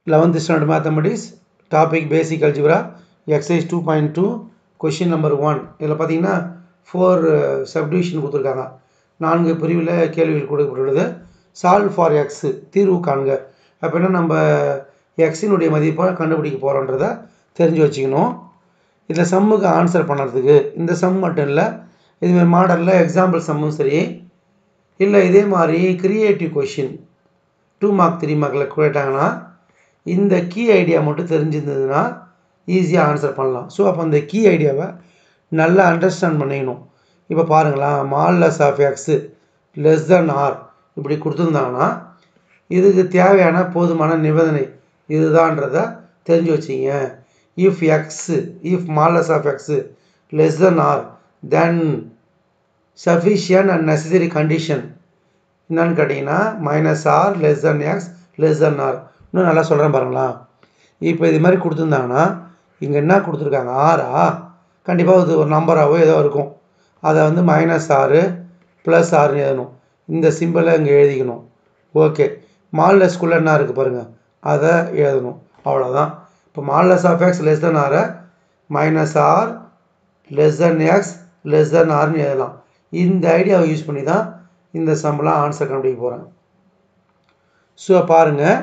eleventh standard mathematics topic basic algebra exercise two point two question number one இதில் பார்த்தீங்கன்னா four subdivision கொடுத்துருக்காங்க நான்கு பிரிவில் கேள்விகள் கொடுக்கப்பட்டுள்ளது சால்வ் ஃபார் எக்ஸு தீர்வு காண்க அப்படின்னா நம்ம எக்ஸினுடைய மதிப்பை கண்டுபிடிக்க போகிறோன்றத தெரிஞ்சு வச்சுக்கணும் இதில் சம்முக்கு ஆன்சர் பண்ணுறதுக்கு இந்த சம் மட்டும் இல்லை இதுமாதிரி மாடலில் எக்ஸாம்பிள் சம்மும் சரி இல்லை இதே மாதிரி creative question two mark three மார்க்கில் கேட்டாங்கன்னா இந்த கீ ஐடியா மட்டும் தெரிஞ்சிருந்ததுன்னா ஈஸியாக ஆன்சர் பண்ணலாம் ஸோ அப்போ அந்த கீ ஐடியாவை நல்லா அண்டர்ஸ்டாண்ட் பண்ணிக்கணும் இப்போ பாருங்களேன் modulus of x less than R இப்படி கொடுத்துருந்தாங்கன்னா இதுக்கு தேவையான போதுமான நிபந்தனை இதுதான்றத தெரிஞ்சு வச்சிங்க if x if modulus of x less than R then sufficient and necessary condition என்னன்னு கேட்டிங்கன்னா minus R less than x less than R இன்னும் நல்லா சொல்கிறேன் பாருங்களா இப்போ இது மாதிரி கொடுத்துருந்தாங்கன்னா இங்கே என்ன கொடுத்துருக்காங்க ஆறா கண்டிப்பாக இது ஒரு நம்பராகவோ ஏதோ இருக்கும் அதை வந்து மைனஸ் ஆறு ப்ளஸ் ஆறுன்னு எழுதணும் இந்த சிம்பிளை இங்கே எழுதிக்கணும் ஓகே மால்லஸ்குள்ளே என்ன இருக்குது பாருங்கள் அதை எழுதணும் அவ்வளோதான் இப்போ modulus of x less than ஆரை minus R less than x less than ஆர்னு எழுதலாம் இந்த ஐடியாவை யூஸ் பண்ணி தான் இந்த சம்பளம் ஆன்சர் கண்டுபிடிக்க போகிறேன் ஸோ பாருங்கள்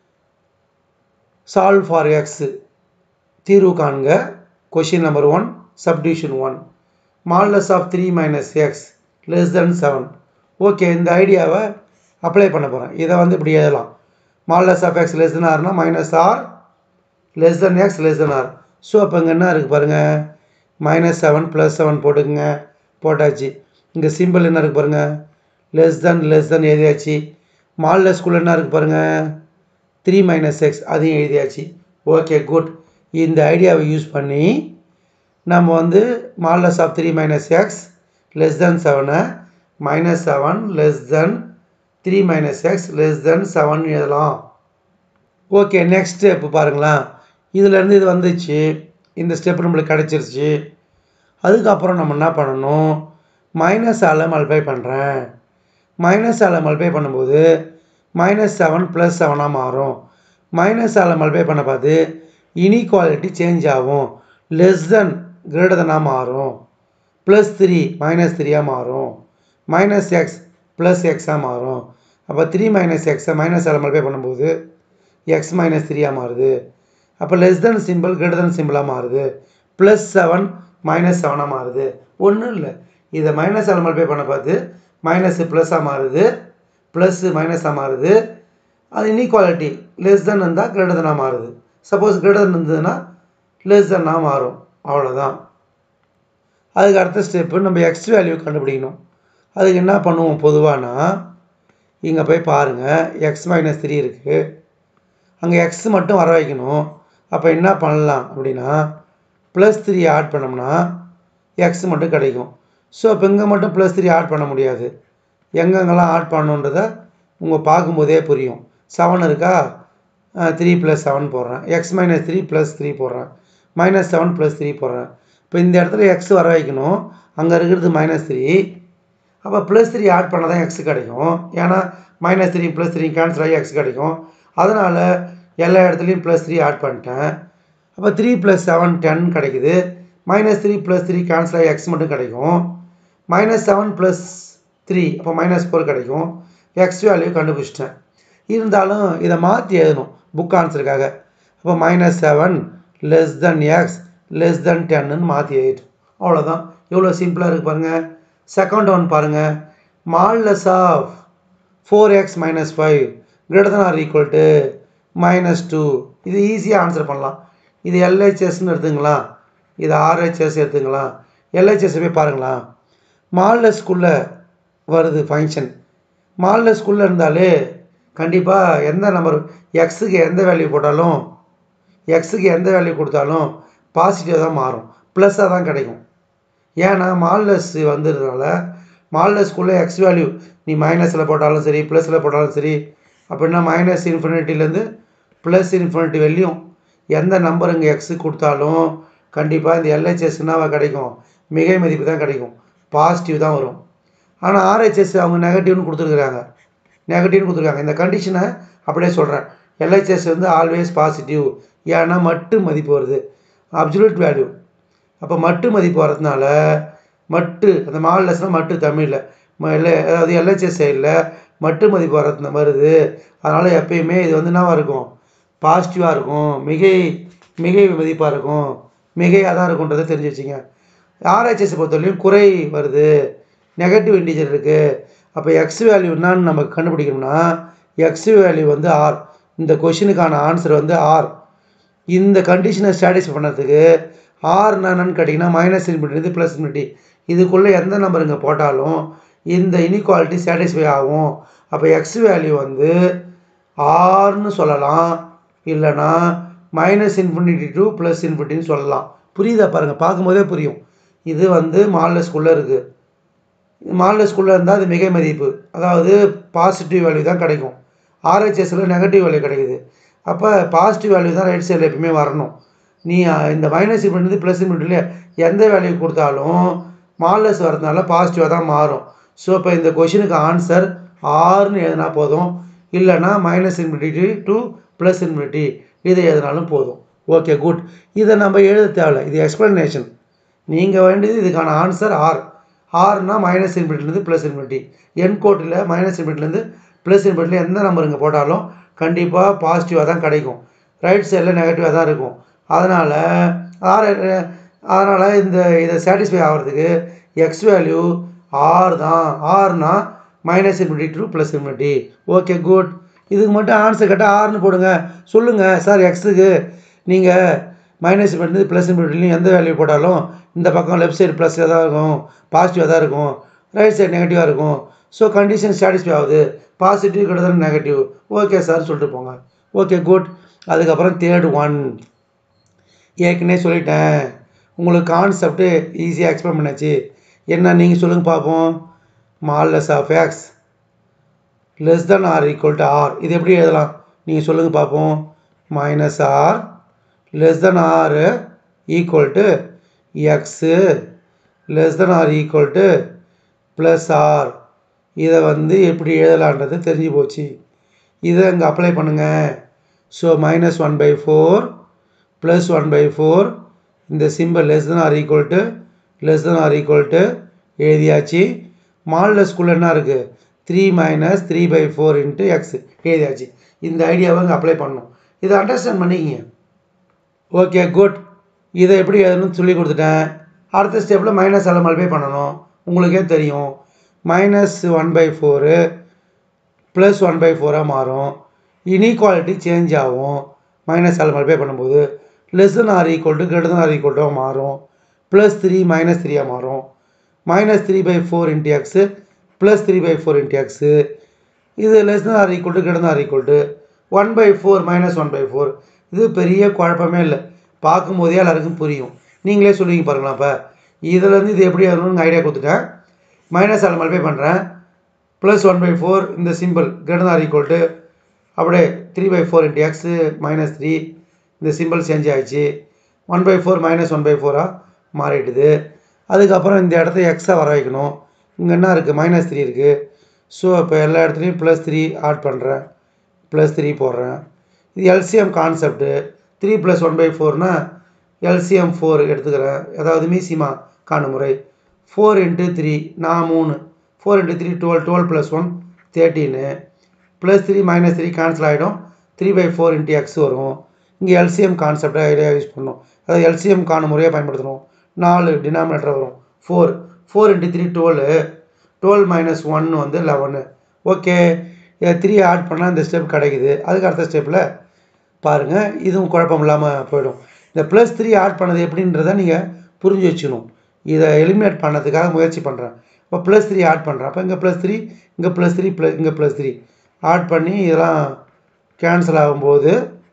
சால்வ் ஃபார் எக்ஸ் தீர்வு காண்க question number one subdivision one modulus of three minus x less than seven okay இந்த ஐடியாவை அப்ளை பண்ண போகிறேன் இதை வந்து இப்படி எழுதலாம் modulus of x less than ஆர்னா minus R less than x less than R so அப்போ இங்கே என்ன இருக்குது பாருங்கள் மைனஸ் செவன் ப்ளஸ் செவன் போட்டுக்குங்க போட்டாச்சு இங்கே சிம்பிள் என்ன இருக்குது பாருங்கள் லெஸ் தென் லெஸ் தென் எழுதியாச்சு மால்லஸ்குள்ளே என்ன இருக்குது பாருங்கள் த்ரீ மைனஸ் எக்ஸ் அதையும் எழுதியாச்சு ஓகே குட் இந்த ஐடியாவை யூஸ் பண்ணி நம்ம வந்து modulus of three minus x less than செவனை minus seven less than three minus x less than seven எழுதலாம் ஓகே நெக்ஸ்ட் ஸ்டெப் பாருங்களேன் இதுலேருந்து இது வந்துச்சு இந்த ஸ்டெப் நம்மளுக்கு கிடச்சிருச்சு அதுக்கப்புறம் நம்ம என்ன பண்ணணும் மைனஸ் ஆல் மல்பை பண்ணுறேன் மைனஸ் ஆல் மல்பை பண்ணும்போது மைனஸ் செவன் ப்ளஸ் செவனாக மாறும் மைனஸ் ஆல் மல்பை பண்ண பார்த்து இனிக்வாலிட்டி சேஞ்ச் ஆகும் லெஸ் தென் கிரேட்டர் தெனாக மாறும் ப்ளஸ் த்ரீ மைனஸ் த்ரீயாக மாறும் மைனஸ் எக்ஸ் ப்ளஸ் எக்ஸாக மாறும் அப்போ த்ரீ மைனஸ் எக்ஸை மைனஸ் ஆல் மல்பை பண்ணும்போது எக்ஸ் மைனஸ் த்ரீயாக மாறுது அப்போ less than symbol greater than சிம்பிளாக மாறுது ப்ளஸ் செவன் மைனஸ் செவனாக மாறுது ஒன்றும் இல்லை இதை மைனஸ் ஆல் மல்பை பண்ண பார்த்து மைனஸ் ப்ளஸ்ஸாக மாறுது ப்ளஸ்ஸு மைனஸாக மாறுது அது இன்இக்வாலிட்டி லெஸ் தென் இருந்தால் கிரேட்டர் தெனாக மாறுது சப்போஸ் கிரேட்டர் தென் இருந்ததுன்னா லெஸ் தென்னாக மாறும் அவ்வளோதான் அதுக்கு அடுத்த ஸ்டெப்பு நம்ம எக்ஸ் வேல்யூ கண்டுபிடிக்கணும் அதுக்கு என்ன பண்ணுவோம் பொதுவானா இங்கே போய் பாருங்கள் எக்ஸ் மைனஸ் த்ரீ இருக்குது அங்கே எக்ஸ் மட்டும் வர வைக்கணும் அப்போ என்ன பண்ணலாம் அப்படின்னா ப்ளஸ் த்ரீ ஆட் பண்ணோம்னா எக்ஸ் மட்டும் கிடைக்கும் ஸோ இப்போ இங்கே மட்டும் ப்ளஸ் த்ரீ ஆட் பண்ண முடியாது எங்கெங்கெல்லாம் ஆட் பண்ணணுன்றதை உங்கள் பார்க்கும்போதே புரியும் செவன் இருக்கா த்ரீ ப்ளஸ் செவன் போடுறேன் x minus three plus three போடுறேன் மைனஸ் செவன் ப்ளஸ் த்ரீ போடுறேன் இப்போ இந்த இடத்துல எக்ஸ் வர வைக்கணும் அங்கே இருக்கிறது மைனஸ் த்ரீ அப்போ ப்ளஸ் த்ரீ ஆட் பண்ணால் தான் எக்ஸ் கிடைக்கும் ஏன்னா minus three plus three cancel ஆகி எக்ஸ் கிடைக்கும் அதனால் எல்லா இடத்துலையும் ப்ளஸ் த்ரீ ஆட் பண்ணிட்டேன் அப்போ த்ரீ ப்ளஸ் செவன் டென் கிடைக்குது minus three plus three cancel ஆகி எக்ஸ் மட்டும் கிடைக்கும் மைனஸ் செவன் ப்ளஸ் த்ரீ அப்போ மைனஸ் ஃபோர் கிடைக்கும் எக்ஸ் வேல்யூ கண்டுபிடிச்சிட்டேன் இருந்தாலும் இதை மாற்றி எழுதணும் புக் ஆன்சருக்காக அப்போ minus seven less than x less than டென்னு மாற்றி எழுதிட்டோம் அவ்வளோதான் எவ்வளோ சிம்பிளாக இருக்குது பாருங்கள் செகண்ட் ஒன் பாருங்கள் modulus of four x minus five greater than R equal to minus two இது ஈஸியாக ஆன்சர் பண்ணலாம் இது எல்ஹெச்எஸ்ன்னு எடுத்துங்களா இது ஆர்ஹெச்எஸ் எடுத்துங்களா எல்ஹெச்எஸ் போய் பாருங்களா மால்லஸ்குள்ளே வருது ஃபங்க்ஷன் மால்லஸ்குள்ளே இருந்தாலே கண்டிப்பாக எந்த நம்பர் எக்ஸுக்கு எந்த வேல்யூ போட்டாலும் எக்ஸுக்கு எந்த வேல்யூ கொடுத்தாலும் பாசிட்டிவ் தான் மாறும் ப்ளஸ்ஸாக தான் கிடைக்கும் ஏன்னா மால்லஸ் வந்ததுனால மால்லஸ்குள்ளே எக்ஸ் வேல்யூ நீ மைனஸில் போட்டாலும் சரி ப்ளஸில் போட்டாலும் சரி அப்படின்னா மைனஸ் இன்ஃபினிட்டிலேருந்து ப்ளஸ் இன்ஃபினிட்டி வெளியும் எந்த நம்பர் இங்கே எக்ஸு கொடுத்தாலும் கண்டிப்பாக இந்த எல்ஹெச்எஸ் என்னவா கிடைக்கும் மிகை மதிப்பு தான் கிடைக்கும் பாசிட்டிவ் தான் வரும் ஆனால் ஆர்ஹெச்எஸ் அவங்க நெகட்டிவ்னு கொடுத்துருக்குறாங்க நெகட்டிவ்னு கொடுத்துருக்காங்க இந்த கண்டிஷனை அப்படியே சொல்கிறேன் எல்ஹெச்எஸ் வந்து ஆல்வேஸ் பாசிட்டிவ் ஏன்னா மட்டு மதிப்பு வருது அப்சல்யூட் வேல்யூ அப்போ மட்டு மதிப்பு வரதுனால மட்டு அந்த மாடலஸ்னால் மட்டு தமிழில் ம இல்லை அதாவது எல்ஹெச்எஸ் சைடில் மட்டு மதிப்பு வரது வருது அதனால் எப்பயுமே இது வந்து என்னவாக இருக்கும் பாசிட்டிவாக இருக்கும் மிகை மிகை மதிப்பாக இருக்கும் மிகையாக தான் இருக்குன்றதை தெரிஞ்சு வச்சுங்க ஆர்ஹெச்எஸ் பொறுத்தவரையும் குறை வருது நெகட்டிவ் இன்டிஜர் இருக்குது அப்போ எக்ஸ் வேல்யூ என்னான்னு நம்ம கண்டுபிடிக்கணும்னா எக்ஸ் வேல்யூ வந்து ஆர் இந்த கொஷினுக்கான ஆன்சர் வந்து ஆர் இந்த கண்டிஷனை சாட்டிஸ்ஃபை பண்ணதுக்கு ஆர் என்னன்னு கேட்டிங்கன்னா மைனஸ் இன்ஃபினிட்டி ப்ளஸ் இன்ஃபினிட்டி இதுக்குள்ளே எந்த நம்பர் இங்கே போட்டாலும் இந்த இன்இக்வாலிட்டி சாட்டிஸ்ஃபை ஆகும் அப்போ எக்ஸ் வேல்யூ வந்து ஆர்னு சொல்லலாம் இல்லைனா மைனஸ் இன்ஃபினிட்டி டு ப்ளஸ் இன்ஃபினிட்டின்னு சொல்லலாம் புரியுதா பாருங்கள் பார்க்கும்போதே புரியும் இது வந்து மாடலஸ்குள்ளே இருக்குது மாடலஸ்குள்ளே இருந்தால் அது மிகை மதிப்பு அதாவது பாசிட்டிவ் வேல்யூ தான் கிடைக்கும் ஆர்ஹெச்எஸில் நெகட்டிவ் வேல்யூ கிடைக்குது அப்போ பாசிட்டிவ் வேல்யூ தான் ரைட் சைடில் எப்பயுமே வரணும் நீ இந்த மைனஸ் இன்ஃபினிட்டி ப்ளஸ் இன்ஃபினிட்டியில் எந்த வேல்யூ கொடுத்தாலும் மாடலஸ் வரதுனால பாசிட்டிவாக தான் மாறும் ஸோ இப்போ இந்த கொஷினுக்கு ஆன்சர் ஆறுன்னு எழுதினா போதும் இல்லைனா minus infinity to plus infinity இதை எழுதினாலும் போதும் ஓகே குட் இதை நம்ம எழுத தேவையில்ல இது எக்ஸ்ப்ளனேஷன் நீங்கள் வேண்டியது இதுக்கான ஆன்சர் ஆர் ஆர்னா மைனஸ் இன்ஃபினிட்டிலேருந்து ப்ளஸ் இன்ஃபினிட்டி என் கோட்டில் மைனஸ் இன்ஃபினிட்டிலேருந்து ப்ளஸ் இன்ஃபினிட்டியில் எந்த நம்பர் இங்கே போட்டாலும் கண்டிப்பாக பாசிட்டிவாக தான் கிடைக்கும் ரைட் சைடில் நெகட்டிவாக தான் இருக்கும் அதனால் ஆர் அதனால் இந்த இதை சாட்டிஸ்ஃபை ஆகிறதுக்கு எக்ஸ் வேல்யூ ஆர் தான் ஆர்னா minus infinity to plus infinity okay good இதுக்கு மட்டும் ஆன்சர் கேட்டால் ஆர்னு போடுங்க சொல்லுங்கள் சார் எக்ஸுக்கு நீங்கள் மைனஸ் இன்ஃபினிட்டி ப்ளஸ் இன்ஃபினிட்டிலையும் எந்த வேல்யூ போட்டாலும் இந்த பக்கம் லெஃப்ட் சைடு ப்ளஸ்ஸாக தான் இருக்கும் பாசிட்டிவாக தான் இருக்கும் ரைட் சைடு நெகட்டிவாக இருக்கும் ஸோ கண்டிஷன் சாட்டிஸ்ஃபை ஆகுது பாசிட்டிவ் கிட்டத்தட்ட நெகட்டிவ் ஓகே சார் சொல்லிட்டு போங்க ஓகே குட் அதுக்கப்புறம் தேர்ட் ஒன் ஏற்கனவே சொல்லிட்டேன் உங்களுக்கு கான்செப்ட்டு ஈஸியாக எக்ஸ்பிளைன் பண்ணாச்சு என்ன நீங்கள் சொல்லுங்கள் பார்ப்போம் modulus of x less than R equal to R இது எப்படி எழுதலாம் நீங்கள் சொல்லுங்கள் பார்ப்போம் minus R less than R equal to x less than R equal to plus R இதை வந்து எப்படி எழுதலான்றது தெரிஞ்சு போச்சு இதை இங்கே அப்ளை பண்ணுங்கள் so minus one by four plus one by four இந்த simple less than R equal to less than R equal to எழுதியாச்சு மாடலஸ்குள்ளே என்ன இருக்குது three minus three by four into x எழுதியாச்சு இந்த ஐடியாவை இங்கே அப்ளை பண்ணணும் இதை அண்டர்ஸ்டாண்ட் பண்ணிக்கிங்க ஓகே குட் இதை எப்படி எழுதணும்னு சொல்லி கொடுத்துட்டேன் அடுத்த ஸ்டெப்பில் மைனஸ் எல்லாம் மல்பை பண்ணணும் உங்களுக்கே தெரியும் minus one by four plus one by ஃபோராக மாறும் இன்இக்வாலிட்டி சேஞ்ச் ஆகும் மைனஸ் ஆல் மல்பை பண்ணும்போது less than R equal to greater than R equal to மாறும் ப்ளஸ் த்ரீ மைனஸ் த்ரீயாக மாறும் minus three by four into x plus three by four into x இது less than R equal to greater than R equal to one by four minus one by four இது பெரிய குழப்பமே இல்லை பார்க்கும்போதே எல்லாருக்கும் புரியும் நீங்களே சொல்லுவீங்க பாருங்களா இப்போ இதுலேருந்து இது எப்படி வரணும்னு ஐடியா கொடுத்துட்டேன் மைனஸ் ஆல் மல்பை பண்ணுறேன் ப்ளஸ் ஒன் பை ஃபோர் இந்த simple greater R equal to அப்படியே three by four into x minus three இந்த சிம்பிள் சேஞ்ச் ஆகிடுச்சு one by four minus one by ஃபோராக மாறிட்டுது அதுக்கப்புறம் இந்த இடத்த எக்ஸாக வர வைக்கணும் இங்கே என்ன இருக்குது மைனஸ் த்ரீ இருக்குது ஸோ இப்போ எல்லா இடத்துலையும் ப்ளஸ் த்ரீ ஆட் பண்ணுறேன் ப்ளஸ் த்ரீ போடுறேன் இது LCM concept three plus one by ஃபோர்னா எல்சிஎம் ஃபோர் எடுத்துக்கிறேன் அதாவது மீசிமா காணும் முறை ஃபோர் இன்ட்டு த்ரீ நான் மூணு four into three twelve twelve plus one thirteen plus three minus three cancel ஆகிடும் three by four into x வரும் இங்கே எல்சிஎம் கான்செப்டை ஐடியா யூஸ் பண்ணணும் அதாவது எல்சிஎம் காணும் முறையாக பயன்படுத்தணும் நாலு டினாமினேட்டர் வரும் four four into three twelve twelve minus one வந்து லெவனு ஓகே த்ரீ ஆட் பண்ணால் இந்த ஸ்டெப் கிடைக்குது அதுக்கு அடுத்த ஸ்டெப்பில் பாருங்கள் இதுவும் குழப்பம் இல்லாமல் போயிடும் இந்த ப்ளஸ் த்ரீ ஆட் பண்ணது எப்படின்றத நீங்கள் புரிஞ்சு வச்சுக்கணும் இதை எலிமினேட் பண்ணதுக்காக முயற்சி பண்ணுறேன் இப்போ ப்ளஸ் த்ரீ ஆட் பண்ணுறேன் அப்போ இங்கே ப்ளஸ் த்ரீ இங்கே ப்ளஸ் த்ரீ ப்ளஸ் இங்கே ப்ளஸ் த்ரீ ஆட் பண்ணி இதெல்லாம் கேன்சல் ஆகும்போது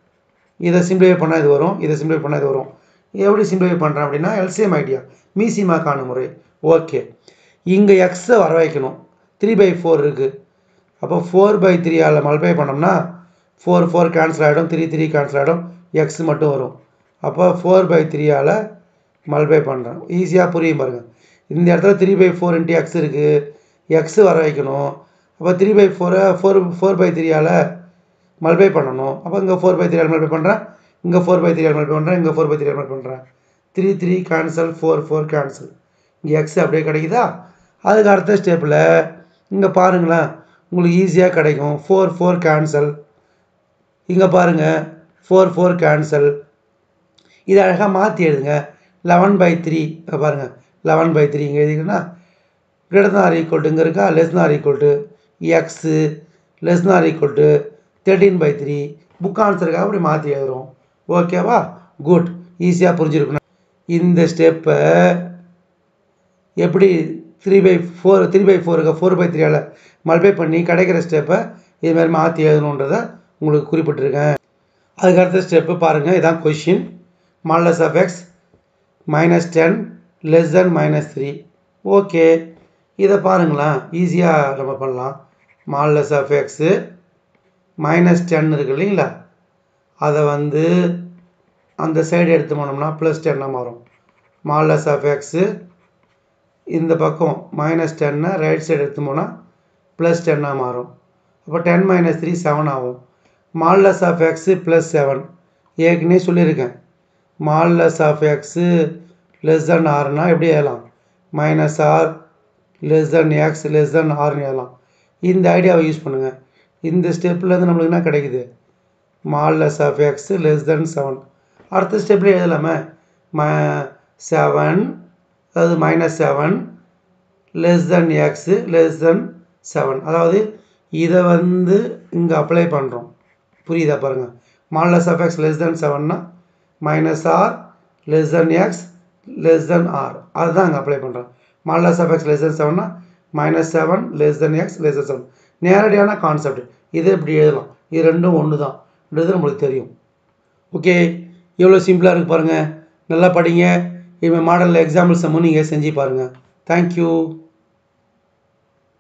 இதை சிம்பிளிஃபை பண்ணால் இது வரும் இதை சிம்பிளிஃபை பண்ணால் இது வரும் எப்படி சிம்பிளிஃபை பண்ணுறேன் அப்படின்னா எல்சிஎம் ஐடியா மீசிமா காணும் முறை ஓகே இங்கே எக்ஸை வர வைக்கணும் த்ரீ பை ஃபோர் இருக்குது அப்போ ஃபோர் பை த்ரீயால் மல்பை பண்ணோம்னா ஃபோர் ஃபோர் கேன்சல் ஆகிடும் த்ரீ த்ரீ கேன்சல் ஆகிடும் எக்ஸ் மட்டும் வரும் அப்போ ஃபோர் பை த்ரீயால் மல்பை பண்ணுறேன் ஈஸியாக புரியும் பாருங்கள் இந்த இடத்துல three by four into x இருக்குது எக்ஸு வர வைக்கணும் அப்போ த்ரீ பை ஃபோரை ஃபோர் ஃபோர் பை த்ரீயால் மல்பை பண்ணணும் அப்போ இங்கே ஃபோர் பை த்ரீ மல்பை பண்ணுறேன் இங்கே ஃபோர் பை த்ரீ மல்பை பண்ணுறேன் இங்கே ஃபோர் பை த்ரீ மல்பை பண்ணுறேன் three three cancel four four cancel இங்கே எக்ஸ் அப்படியே கிடைக்குதா அதுக்கு அடுத்த ஸ்டெப்பில் இங்கே பாருங்களேன் உங்களுக்கு ஈஸியாக கிடைக்கும் ஃபோர் ஃபோர் கேன்சல் இங்கே பாருங்கள் ஃபோர் ஃபோர் கேன்சல் இதை அழகாக மாற்றி எழுதுங்க லெவன் பை த்ரீ பாருங்கள் லெவன் பை த்ரீ இங்கே எழுதிங்கன்னா greater than R equal to இங்கே இருக்கா less than R equal to x less than R equal to thirteen by three book ஆன்சருக்காக அப்படி மாற்றி எழுதுறோம் ஓகேவா குட் ஈஸியாக புரிஞ்சிருக்கணும் இந்த ஸ்டெப்பை எப்படி three by four three by ஃபோருக்கு ஃபோர் பை த்ரீயால் மல்பை பண்ணி கிடைக்கிற ஸ்டெப்பை இதுமாதிரி மாற்றி எழுதணுன்றதை உங்களுக்கு குறிப்பிட்டிருக்கேன் அதுக்கு அடுத்த ஸ்டெப்பு பாருங்கள் இதான் question modulus of x minus ten less than minus three okay இதை பாருங்களேன் ஈஸியாக நம்ம பண்ணலாம் modulus of x minus ten இருக்கு இல்லைங்களா அதை வந்து அந்த சைடு எடுத்து போனோம்னா ப்ளஸ் டென்னாக மாறும் மாடலஸ் ஆஃப் எக்ஸு இந்த பக்கம் மைனஸ் டென்னை ரைட் சைடு எடுத்து போனால் ப்ளஸ் டென்னாக மாறும் அப்போ டென் மைனஸ் த்ரீ செவன் ஆகும் modulus of x plus seven ஏற்கனவே சொல்லியிருக்கேன் modulus of x less than ஆர்னா எப்படி எழுதலாம் minus R less than x less than ஆர்னு எழுதலாம் இந்த ஐடியாவை யூஸ் பண்ணுங்கள் இந்த ஸ்டெப்லேருந்து நம்மளுக்கு என்ன கிடைக்குது modulus of x less than seven அடுத்த ஸ்டெப்லேயே எழுதலாமே ம செவன் அதாவது minus seven less than x less than seven அதாவது இதை வந்து இங்கே அப்ளை பண்ணுறோம் புரியுதா பாருங்கள் modulus of x less than செவன்னா minus R less than x less than R அதுதான் இங்கே அப்ளை பண்ணுறோம் modulus of x less than செவன்னா minus seven less than x less than seven நேரடியான கான்செப்ட் இதை இப்படி எழுதலாம் இது ரெண்டும் ஒன்று தான் இது நம்மளுக்கு தெரியும் ஓகே எவ்வளோ சிம்பிளாக இருக்குது பாருங்கள் நல்லா படிங்க இவன் மாடலில் எக்ஸாம்பிள் சம்மு நீங்கள் செஞ்சு பாருங்கள் தேங்க்யூ